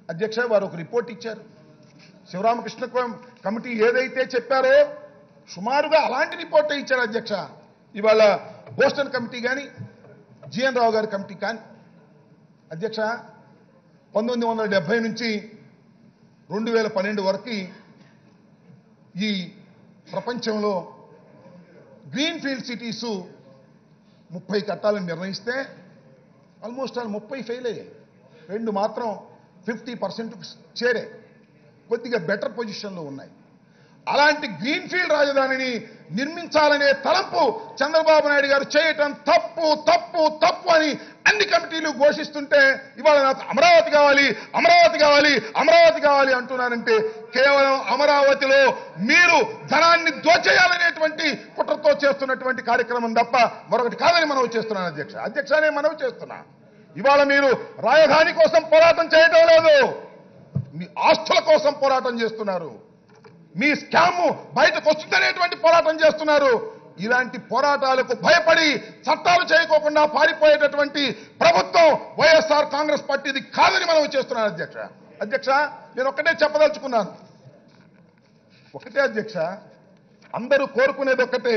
అధ్యక్ష వారు ఒక రిపోర్ట్ ఇచ్చారు శివరామకృష్ణ కం- కమిటీ ఏదైతే చెప్పారో సుమారుగా అలాంటి రిపోర్టే ఇచ్చారు అధ్యక్ష ఇవాళ బోస్టన్ కమిటీ కానీ జిఎన్ రావు గారి కమిటీ కానీ అధ్యక్ష పంతొమ్మిది వందల డెబ్బై నుంచి రెండు వేల పన్నెండు వరకు ఈ ప్రపంచంలో గ్రీన్ ఫీల్డ్ సిటీసు ముప్పై కట్టాలని నిర్ణయిస్తే ఆల్మోస్ట్ ఆల్ ముప్పై ఫెయిల్ అయ్యాయి రెండు మాత్రం ఫిఫ్టీ పర్సెంట్ చేరే కొద్దిగా బెటర్ పొజిషన్లో ఉన్నాయి అలాంటి గ్రీన్ ఫీల్డ్ రాజధానిని నిర్మించాలనే తలంపు చంద్రబాబు నాయుడు గారు చేయటం తప్పు తప్పు తప్పు అని అన్ని కమిటీలు ఘోషిస్తుంటే ఇవాళ నాకు అమరావతి కావాలి అమరావతి కావాలి అమరావతి కావాలి అంటున్నారంటే కేవలం అమరావతిలో మీరు ధనాన్ని దోచేయాలనేటువంటి కుట్రతో చేస్తున్నటువంటి కార్యక్రమం తప్ప మరొకటి కాదని మనవి చేస్తున్నాను అధ్యక్ష అధ్యక్ష నేను మనవి చేస్తున్నా ఇవాళ మీరు రాజధాని కోసం పోరాటం చేయటం లేదు మీ ఆస్తుల కోసం పోరాటం చేస్తున్నారు మీ స్కామ్ బయటకు వస్తుందనేటువంటి పోరాటం చేస్తున్నారు ఇలాంటి పోరాటాలకు భయపడి చట్టాలు చేయకోకుండా పారిపోయేటటువంటి ప్రభుత్వం వైఎస్ఆర్ కాంగ్రెస్ పార్టీది కాదని మనం చేస్తున్నాను అధ్యక్ష అధ్యక్ష నేను ఒక్కటే చెప్పదలుచుకున్నాను ఒకటే అధ్యక్ష అందరూ కోరుకునేది ఒక్కటే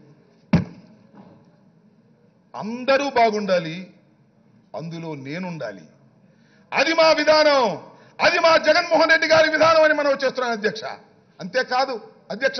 అందరూ బాగుండాలి అందులో నేనుండాలి అది మా విధానం అది మా జగన్మోహన్ రెడ్డి గారి విధానం అని మనం చేస్తున్నాం అధ్యక్ష అంతేకాదు అధ్యక్ష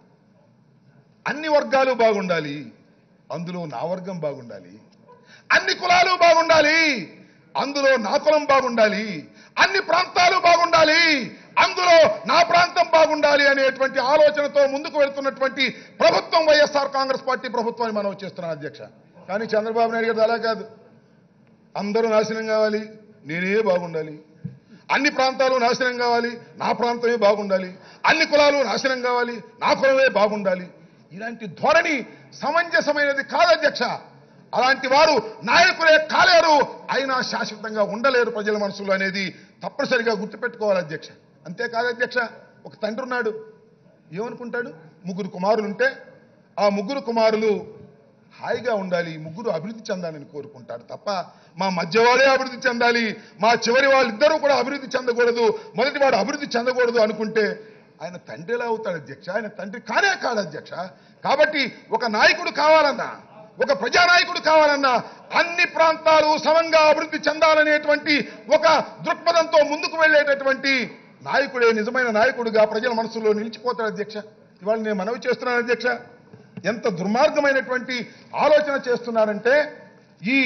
అన్ని వర్గాలు బాగుండాలి అందులో నా వర్గం బాగుండాలి అన్ని కులాలు బాగుండాలి అందులో నా కులం బాగుండాలి అన్ని ప్రాంతాలు బాగుండాలి అందులో నా ప్రాంతం బాగుండాలి అనేటువంటి ఆలోచనతో ముందుకు వెళ్తున్నటువంటి ప్రభుత్వం వైఎస్ఆర్ కాంగ్రెస్ పార్టీ ప్రభుత్వాన్ని మనం చేస్తున్నాం అధ్యక్ష కానీ చంద్రబాబు నాయుడు గారు అలా కాదు అందరూ నాశనం కావాలి నేనే బాగుండాలి అన్ని ప్రాంతాలు నాశనం కావాలి నా ప్రాంతమే బాగుండాలి అన్ని కులాలు నాశనం కావాలి నా కులమే బాగుండాలి ఇలాంటి ధోరణి సమంజసమైనది కాదు అధ్యక్ష అలాంటి వారు నాయకులే కాలేరు అయినా శాశ్వతంగా ఉండలేరు ప్రజల మనసులో అనేది తప్పనిసరిగా గుర్తుపెట్టుకోవాలి అధ్యక్ష అంతేకాదు అధ్యక్ష ఒక తండ్రి ఉన్నాడు ఏమనుకుంటాడు ముగ్గురు కుమారులుంటే ఆ ముగ్గురు కుమారులు హాయిగా ఉండాలి ముగ్గురు అభివృద్ధి చెందాలని కోరుకుంటారు తప్ప మా మధ్యవాడే అభివృద్ధి చెందాలి మా చివరి వాళ్ళిద్దరూ కూడా అభివృద్ధి చెందకూడదు మొదటి వాడు అభివృద్ధి చెందకూడదు అనుకుంటే ఆయన తండ్రి ఎలా అవుతాడు అధ్యక్ష ఆయన తండ్రి కానే కాడు అధ్యక్ష కాబట్టి ఒక నాయకుడు కావాలన్నా ఒక ప్రజానాయకుడు కావాలన్నా అన్ని ప్రాంతాలు సమంగా అభివృద్ధి చెందాలనేటువంటి ఒక దృక్పథంతో ముందుకు వెళ్ళేటటువంటి నాయకుడే నిజమైన నాయకుడిగా ప్రజల మనసులో నిలిచిపోతాడు అధ్యక్ష ఇవాళ నేను మనవి చేస్తున్నాను అధ్యక్ష ఎంత దుర్మార్గమైనటువంటి ఆలోచన చేస్తున్నారంటే ఈ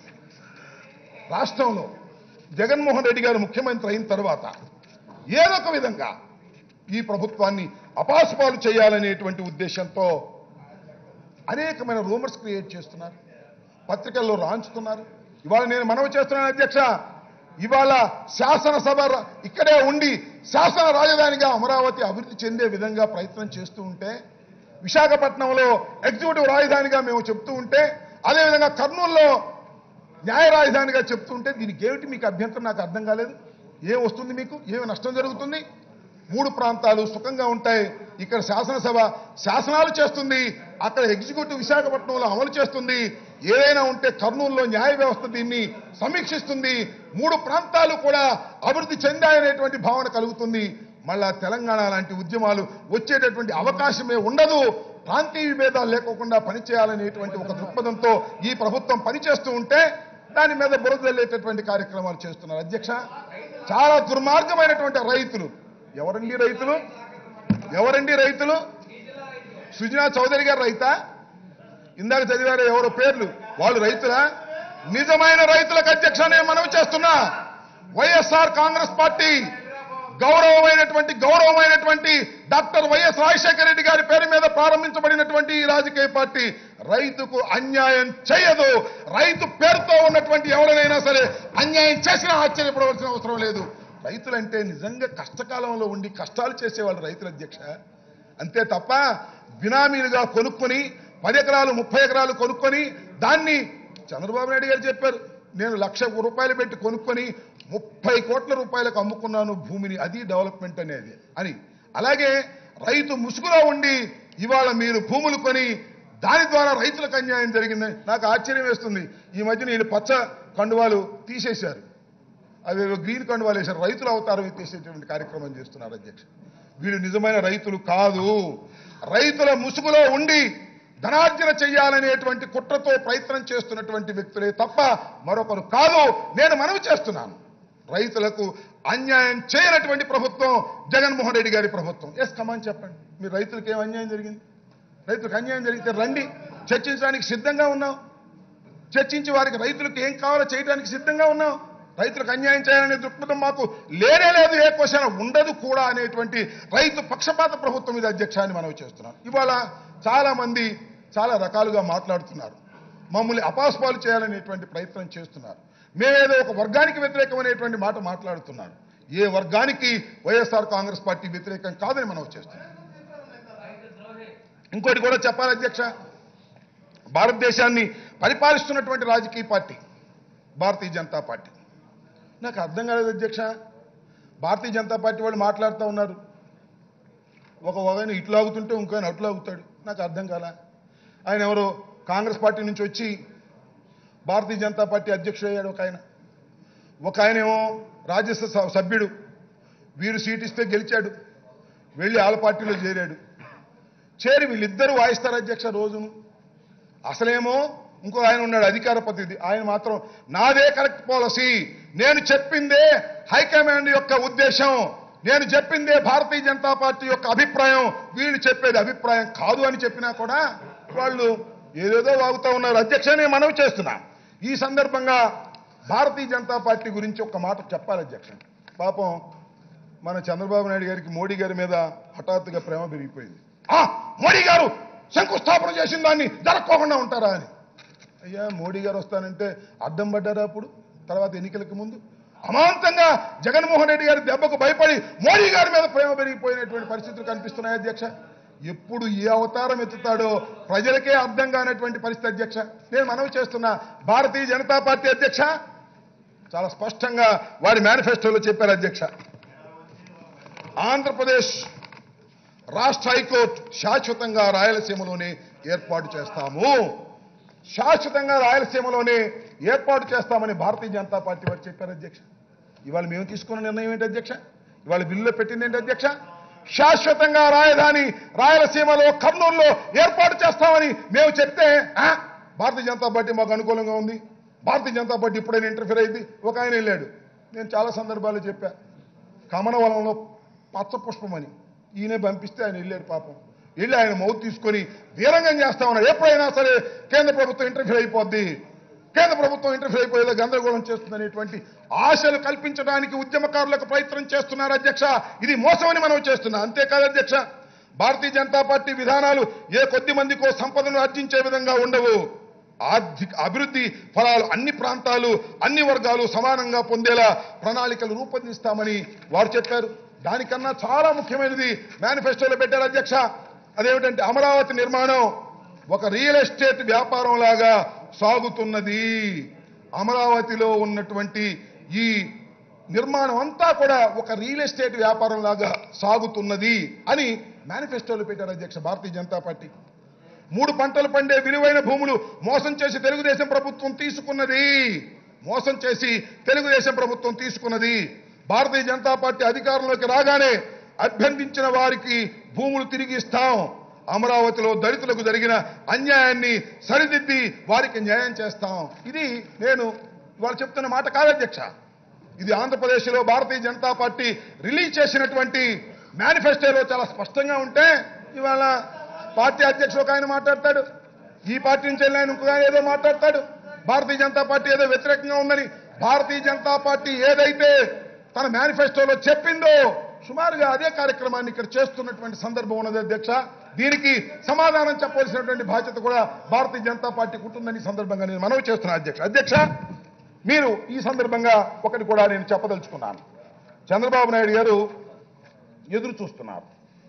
రాష్ట్రంలో జగన్మోహన్ రెడ్డి గారు ముఖ్యమంత్రి అయిన తర్వాత ఏదో ఒక విధంగా ఈ ప్రభుత్వాన్ని అపాసుపాలు చేయాలనేటువంటి ఉద్దేశంతో అనేకమైన రూమర్స్ క్రియేట్ చేస్తున్నారు పత్రికల్లో రాంచుతున్నారు ఇవాళ నేను మనవి చేస్తున్నాను అధ్యక్ష ఇవాళ శాసనసభ ర- ఇక్కడే ఉండి శాసన రాజధానిగా అమరావతి అభివృద్ధి చెందే విధంగా ప్రయత్నం చేస్తూ ఉంటే విశాఖపట్నంలో ఎగ్జిక్యూటివ్ రాజధానిగా మేము చెప్తూ ఉంటే అదేవిధంగా కర్నూలులో న్యాయ రాజధానిగా చెప్తుంటే దీనికి ఏమిటి మీకు అభ్యంతరం నాకు అర్థం కాలేదు ఏం వస్తుంది మీకు ఏమి నష్టం జరుగుతుంది మూడు ప్రాంతాలు సుఖంగా ఉంటాయి ఇక్కడ శాసనసభ శాసనాలు చేస్తుంది అక్కడ ఎగ్జిక్యూటివ్ విశాఖపట్నంలో అమలు చేస్తుంది ఏదైనా ఉంటే కర్నూలులో న్యాయ వ్యవస్థ దీన్ని సమీక్షిస్తుంది మూడు ప్రాంతాలు కూడా అభివృద్ధి చెందాయనేటువంటి భావన కలుగుతుంది మళ్ళా తెలంగాణ లాంటి ఉద్యమాలు వచ్చేటటువంటి అవకాశమే ఉండదు ప్రాంతీయ విభేదాలు లేకోకుండా పనిచేయాలనేటువంటి ఒక దృక్పథంతో ఈ ప్రభుత్వం పనిచేస్తూ ఉంటే దాని మీద బురద వెళ్ళేటటువంటి కార్యక్రమాలు చేస్తున్నారు అధ్యక్ష చాలా దుర్మార్గమైనటువంటి రైతులు ఎవరండి రైతులు ఎవరండి రైతులు సుజనా చౌదరి గారు రైతా ఇందాక చదివారు ఎవరో పేర్లు వాళ్ళు రైతులా నిజమైన రైతులకు అధ్యక్ష నేను మనవి చేస్తున్నా వైఎస్ఆర్ కాంగ్రెస్ పార్టీ గౌరవమైనటువంటి గౌరవమైనటువంటి డాక్టర్ వైఎస్ రాజశేఖర రెడ్డి గారి పేరు మీద ప్రారంభించబడినటువంటి ఈ రాజకీయ పార్టీ రైతుకు అన్యాయం చేయదు రైతు పేరుతో ఉన్నటువంటి ఎవరినైనా సరే అన్యాయం చేసినా ఆశ్చర్యపడవలసిన అవసరం లేదు రైతులంటే నిజంగా కష్టకాలంలో ఉండి కష్టాలు చేసేవాళ్ళు రైతుల అధ్యక్ష అంతే తప్ప బినామీలుగా కొనుక్కొని పది ఎకరాలు ముప్పై ఎకరాలు కొనుక్కొని దాన్ని చంద్రబాబు నాయుడు గారు చెప్పారు నేను లక్ష రూపాయలు పెట్టి కొనుక్కొని ముప్పై కోట్ల రూపాయలకు అమ్ముకున్నాను భూమిని అది డెవలప్మెంట్ అనేది అని అలాగే రైతు ముసుగులో ఉండి ఇవాళ మీరు భూములు కొని దాని ద్వారా రైతులకు అన్యాయం జరిగిందని నాకు ఆశ్చర్యం వేస్తుంది ఈ మధ్య నేను పచ్చ కండువాలు తీసేశారు అదేదో గ్రీన్ కండు వాళ్ళు వేసారు రైతుల అవతారం ఎత్తేసేటువంటి కార్యక్రమం చేస్తున్నారు అధ్యక్ష వీళ్ళు నిజమైన రైతులు కాదు రైతుల ముసుగులో ఉండి ధనార్జన చేయాలనేటువంటి కుట్రతో ప్రయత్నం చేస్తున్నటువంటి వ్యక్తులే తప్ప మరొకరు కాదు నేను మనవి చేస్తున్నాను రైతులకు అన్యాయం చేయనటువంటి ప్రభుత్వం జగన్మోహన్ రెడ్డి గారి ప్రభుత్వం ఎస్ కమాన్ చెప్పండి మీరు రైతులకు ఏం అన్యాయం జరిగింది రైతులకు అన్యాయం జరిగితే రండి చర్చించడానికి సిద్ధంగా ఉన్నాం చర్చించి వారికి రైతులకు ఏం కావాలో చేయడానికి సిద్ధంగా ఉన్నాం రైతులకు అన్యాయం చేయాలనే దృక్పథం మాకు లేనే లేదు ఏ క్వశ్చన్ ఉండదు కూడా అనేటువంటి రైతు పక్షపాత ప్రభుత్వం ఇది అధ్యక్షాన్ని మనం చేస్తున్నాం ఇవాళ చాలా మంది చాలా రకాలుగా మాట్లాడుతున్నారు మమ్మల్ని అపాస్పాలు చేయాలనేటువంటి ప్రయత్నం చేస్తున్నారు మేమేదో ఒక వర్గానికి వ్యతిరేకమైనటువంటి మాట మాట్లాడుతున్నారు ఏ వర్గానికి వైఎస్ఆర్ కాంగ్రెస్ పార్టీ వ్యతిరేకం కాదని మనం చేస్తున్నాం ఇంకోటి కూడా చెప్పాలి అధ్యక్ష భారతదేశాన్ని పరిపాలిస్తున్నటువంటి రాజకీయ పార్టీ భారతీయ జనతా పార్టీ నాకు అర్థం కాలేదు అధ్యక్ష భారతీయ జనతా పార్టీ వాళ్ళు మాట్లాడుతూ ఉన్నారు ఒక ఆయన ఇట్లా ఆగుతుంటే ఇంకో ఆయన అట్లా ఆగుతాడు నాకు అర్థం కాల ఆయన ఎవరో కాంగ్రెస్ పార్టీ నుంచి వచ్చి భారతీయ జనతా పార్టీ అధ్యక్షుడు అయ్యాడు ఒక ఆయన ఒక ఆయనేమో రాజ్యసభ స- సభ్యుడు వీరు సీట్ ఇస్తే గెలిచాడు వెళ్ళి వాళ్ళ పార్టీలో చేరాడు చేరి వీళ్ళిద్దరూ వాయిస్తారు అధ్యక్ష రోజును అసలేమో ఇంకో ఆయన ఉన్నాడు అధికార ప్రతినిధి ఆయన మాత్రం నాదే కరెక్ట్ పాలసీ నేను చెప్పిందే హైకమాండ్ యొక్క ఉద్దేశం నేను చెప్పిందే భారతీయ జనతా పార్టీ యొక్క అభిప్రాయం వీళ్ళు చెప్పేది అభిప్రాయం కాదు అని చెప్పినా కూడా వాళ్ళు ఏదేదో వాగుతూ ఉన్నారు అధ్యక్ష నేను మనవి చేస్తున్నా ఈ సందర్భంగా భారతీయ జనతా పార్టీ గురించి ఒక మాట చెప్పాలి అధ్యక్ష పాపం మన చంద్రబాబు నాయుడు గారికి మోడీ గారి మీద హఠాత్తుగా ప్రేమ పెరిగిపోయింది ఆ మోడీ గారు శంకుస్థాపన చేసిన దాన్ని జరక్కోకుండా ఉంటారా అని అయ్యా మోడీ గారు వస్తానంటే అడ్డం పడ్డారా అప్పుడు తర్వాత ఎన్నికలకు ముందు అమాంతంగా జగన్మోహన్ రెడ్డి గారి దెబ్బకు భయపడి మోడీ గారి మీద ప్రేమ పెరిగిపోయినటువంటి పరిస్థితులు కనిపిస్తున్నాయి అధ్యక్ష ఎప్పుడు ఏ అవతారం ఎత్తుతాడో ప్రజలకే అర్థం కానటువంటి పరిస్థితి అధ్యక్ష నేను మనవి చేస్తున్నా భారతీయ జనతా పార్టీ అధ్యక్ష చాలా స్పష్టంగా వారి మేనిఫెస్టోలో చెప్పారు అధ్యక్ష ఆంధ్రప్రదేశ్ రాష్ట్ర హైకోర్టు శాశ్వతంగా రాయలసీమలోనే ఏర్పాటు చేస్తాము శాశ్వతంగా రాయలసీమలోనే ఏర్పాటు చేస్తామని భారతీయ జనతా పార్టీ వారు చెప్పారు అధ్యక్ష ఇవాళ మేము తీసుకున్న నిర్ణయం ఏంటి అధ్యక్ష ఇవాళ బిల్లులో పెట్టింది ఏంటి అధ్యక్ష శాశ్వతంగా రాజధాని రాయలసీమలో కర్నూలులో ఏర్పాటు చేస్తామని మేము చెప్తే ఆ, భారతీయ జనతా పార్టీ మాకు అనుకూలంగా ఉంది భారతీయ జనతా పార్టీ ఇప్పుడైనా ఇంటర్ఫీర్ అయింది ఒక ఆయన వెళ్ళాడు నేను చాలా సందర్భాల్లో చెప్పా కమనవలంలో పచ్చ పుష్పమని ఈయన పంపిస్తే ఆయన వెళ్ళాడు పాపం వెళ్ళి ఆయన మౌత్ తీసుకొని వీరంగం చేస్తా ఉన్నాడు ఎప్పుడైనా సరే కేంద్ర ప్రభుత్వం ఇంటర్ఫీర్ అయిపోద్ది కేంద్ర ప్రభుత్వం ఇంటర్ఫీర్ అయిపోయేదో గందరగోళం చేస్తుందనేటువంటి ఆశలు కల్పించడానికి ఉద్యమకారులకు ప్రయత్నం చేస్తున్నారు అధ్యక్ష ఇది మోసమని మనం చేస్తున్నాం అంతేకాదు అధ్యక్ష భారతీయ జనతా పార్టీ విధానాలు ఏ కొద్ది మందికో సంపదను ఆర్జించే విధంగా ఉండవు ఆర్థిక అభివృద్ధి ఫలాలు అన్ని ప్రాంతాలు అన్ని వర్గాలు సమానంగా పొందేలా ప్రణాళికలు రూపొందిస్తామని వారు చెప్పారు దానికన్నా చాలా ముఖ్యమైనది మేనిఫెస్టోలో పెట్టారు అధ్యక్ష అదేమిటంటే అమరావతి నిర్మాణం ఒక రియల్ ఎస్టేట్ వ్యాపారం లాగా సాగుతున్నది అమరావతిలో ఉన్నటువంటి ఈ నిర్మాణం అంతా కూడా ఒక రియల్ ఎస్టేట్ వ్యాపారం లాగా సాగుతున్నది అని మేనిఫెస్టోలో పెట్టారు అధ్యక్ష భారతీయ జనతా పార్టీ మూడు పంటలు పండే విలువైన భూములు మోసం చేసి తెలుగుదేశం ప్రభుత్వం తీసుకున్నది మోసం చేసి తెలుగుదేశం ప్రభుత్వం తీసుకున్నది భారతీయ జనతా పార్టీ అధికారంలోకి రాగానే అభ్యర్థించిన వారికి భూములు తిరిగి ఇస్తాం అమరావతిలో దళితులకు జరిగిన అన్యాయాన్ని సరిదిద్ది వారికి న్యాయం చేస్తాం ఇది నేను వాళ్ళు చెప్తున్న మాట కాదు అధ్యక్ష ఇది ఆంధ్రప్రదేశ్లో భారతీయ జనతా పార్టీ రిలీజ్ చేసినటువంటి మేనిఫెస్టోలో చాలా స్పష్టంగా ఉంటే ఇవాళ పార్టీ అధ్యక్షుడు ఒక ఆయన మాట్లాడతాడు ఈ పార్టీ నుంచి వెళ్ళిన ఆయన ఇంకొక ఆయన ఏదో మాట్లాడతాడు భారతీయ జనతా పార్టీ ఏదో వ్యతిరేకంగా ఉందని భారతీయ జనతా పార్టీ ఏదైతే తన మేనిఫెస్టోలో చెప్పిందో సుమారుగా అదే కార్యక్రమాన్ని ఇక్కడ చేస్తున్నటువంటి సందర్భం ఉన్నది అధ్యక్ష దీనికి సమాధానం చెప్పవలసినటువంటి బాధ్యత కూడా భారతీయ జనతా పార్టీకి ఉంటుందని ఈ సందర్భంగా నేను మనవి చేస్తున్నాను అధ్యక్ష అధ్యక్ష మీరు ఈ సందర్భంగా ఒకటి కూడా నేను చెప్పదలుచుకున్నాను చంద్రబాబు నాయుడు గారు ఎదురు చూస్తున్నారు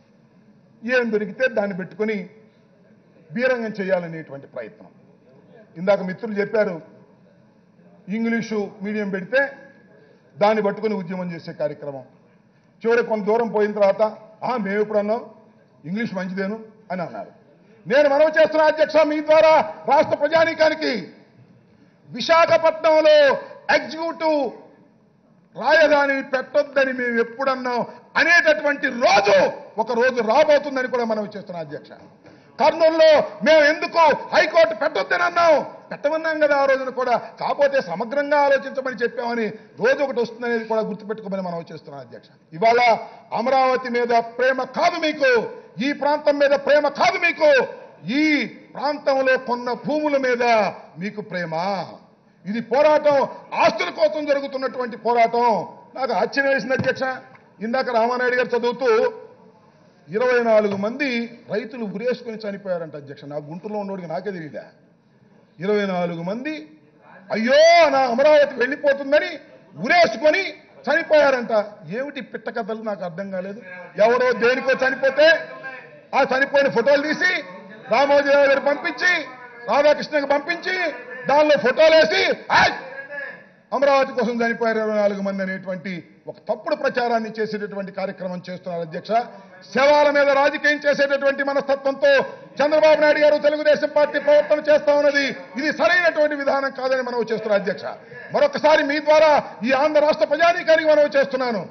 ఏం దొరికితే దాన్ని పెట్టుకొని బీరంగం చేయాలనేటువంటి ప్రయత్నం ఇందాక మిత్రులు చెప్పారు ఇంగ్లీషు మీడియం పెడితే దాన్ని పట్టుకొని ఉద్యమం చేసే కార్యక్రమం చివరి కొంత దూరం పోయిన తర్వాత "ఆ, మేము ఎప్పుడు అన్నాం ఇంగ్లీష్ మంచిదేను అని అన్నారు నేను మనవి చేస్తున్న అధ్యక్ష మీ ద్వారా రాష్ట్ర ప్రజానీకానికి విశాఖపట్నంలో ఎగ్జిక్యూటివ్ రాజధాని పెట్టొద్దని మేము ఎప్పుడన్నాం అనేటటువంటి రోజు ఒక రోజు రాబోతుందని కూడా మనం చేస్తున్నాం అధ్యక్ష కర్నూలులో మేము ఎందుకు హైకోర్టు పెట్టొద్దని అన్నాం పెట్టమన్నాం కదా ఆ రోజున కూడా కాకపోతే సమగ్రంగా ఆలోచించమని చెప్పామని రోజు ఒకటి వస్తుందనేది కూడా గుర్తుపెట్టుకోమని మనం చేస్తున్నాం అధ్యక్ష ఇవాళ అమరావతి మీద ప్రేమ కాదు మీకు ఈ ప్రాంతం మీద ప్రేమ కాదు మీకు ఈ ప్రాంతంలో కొన్న భూముల మీద మీకు ప్రేమ ఇది పోరాటం ఆస్తుల కోసం జరుగుతున్నటువంటి పోరాటం నాకు ఆశ్చర్యం వేసింది అధ్యక్ష ఇందాక రామానాయుడు గారు చదువుతూ ఇరవై నాలుగు మంది రైతులు ఉరేసుకొని చనిపోయారంట అధ్యక్ష నా గుంటూరులో ఉన్నోడికి నాకే తెలియదా ఇరవై నాలుగు మంది అయ్యో నా అమరావతి వెళ్ళిపోతుందని ఉరేసుకొని చనిపోయారంట ఏమిటి పిట్ట కథలు నాకు అర్థం కాలేదు ఎవరో దేనికో చనిపోతే ఆ చనిపోయిన ఫోటోలు తీసి రామోజీరావు గారు పంపించి రాధాకృష్ణకి పంపించి దానిలో ఫోటోలు వేసి "ఆయ్! అమరావతి కోసం చనిపోయారు ఇరవై నాలుగు మంది అనేటువంటి ఒక తప్పుడు ప్రచారాన్ని చేసేటటువంటి కార్యక్రమం చేస్తున్నారు అధ్యక్ష శవాల మీద రాజకీయం చేసేటటువంటి మనస్తత్వంతో చంద్రబాబు నాయుడు గారు తెలుగుదేశం పార్టీ ప్రవర్తన చేస్తా ఉన్నది ఇది సరైనటువంటి విధానం కాదని మనం చేస్తున్నారు అధ్యక్ష మరొకసారి మీ ద్వారా ఈ ఆంధ్ర రాష్ట్ర ప్రజానీకానికి మనం చేస్తున్నాను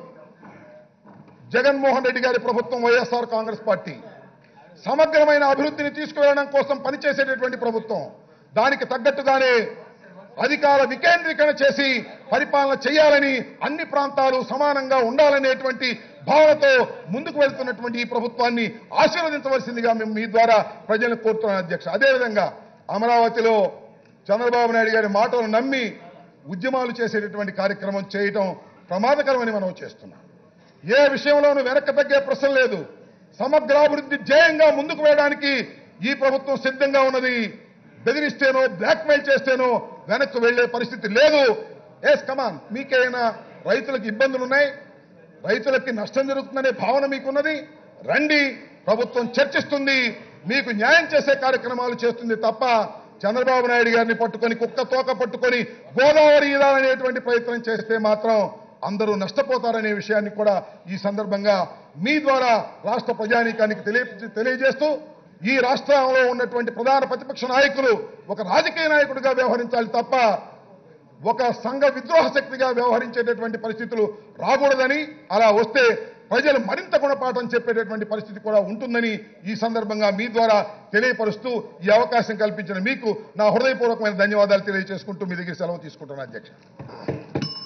జగన్మోహన్ రెడ్డి గారి ప్రభుత్వం వైఎస్ఆర్ కాంగ్రెస్ పార్టీ సమగ్రమైన అభివృద్ధిని తీసుకువెళ్ళడం కోసం పనిచేసేటటువంటి ప్రభుత్వం దానికి తగ్గట్టుగానే అధికార వికేంద్రీకరణ చేసి పరిపాలన చేయాలని అన్ని ప్రాంతాలు సమానంగా ఉండాలనేటువంటి భావనతో ముందుకు వెళ్తున్నటువంటి ఈ ప్రభుత్వాన్ని ఆశీర్వదించవలసిందిగా మేము మీ ద్వారా ప్రజలను కోరుతున్నాను అధ్యక్ష అదేవిధంగా అమరావతిలో చంద్రబాబు నాయుడు గారి మాటలు నమ్మి ఉద్యమాలు చేసేటటువంటి కార్యక్రమం చేయటం ప్రమాదకరమని మనం చేస్తున్నాం ఏ విషయంలోనూ వెనక్కి తగ్గే ప్రశ్న లేదు సమగ్రాభివృద్ధి ధ్యేయంగా ముందుకు వేయడానికి ఈ ప్రభుత్వం సిద్ధంగా ఉన్నది బెదిరిస్తేనో బ్లాక్మెయిల్ చేస్తేనో వెనక్కి వెళ్లే పరిస్థితి లేదు ఎస్ కమాన్ మీకేమైనా రైతులకు ఇబ్బందులు ఉన్నాయి రైతులకి నష్టం జరుగుతుందనే భావన మీకున్నది రండి ప్రభుత్వం చర్చిస్తుంది మీకు న్యాయం చేసే కార్యక్రమాలు చేస్తుంది తప్ప చంద్రబాబు నాయుడు గారిని పట్టుకొని కుక్క తోక పట్టుకొని గోదావరి ఇదాలనేటువంటి ప్రయత్నం చేస్తే మాత్రం అందరూ నష్టపోతారనే విషయాన్ని కూడా ఈ సందర్భంగా మీ ద్వారా రాష్ట్ర ప్రజానీకానికి తెలియ తెలియజేస్తూ ఈ రాష్ట్రంలో ఉన్నటువంటి ప్రధాన ప్రతిపక్ష నాయకులు ఒక రాజకీయ నాయకుడిగా వ్యవహరించాలి తప్ప ఒక సంఘ విద్రోహ శక్తిగా వ్యవహరించేటటువంటి పరిస్థితులు రాకూడదని అలా వస్తే ప్రజలు మరింత గుణపాఠం చెప్పేటటువంటి పరిస్థితి కూడా ఉంటుందని ఈ సందర్భంగా మీ ద్వారా తెలియపరుస్తూ ఈ అవకాశం కల్పించిన మీకు నా హృదయపూర్వకమైన ధన్యవాదాలు తెలియజేసుకుంటూ మీ దగ్గర సెలవు తీసుకుంటున్నాను అధ్యక్ష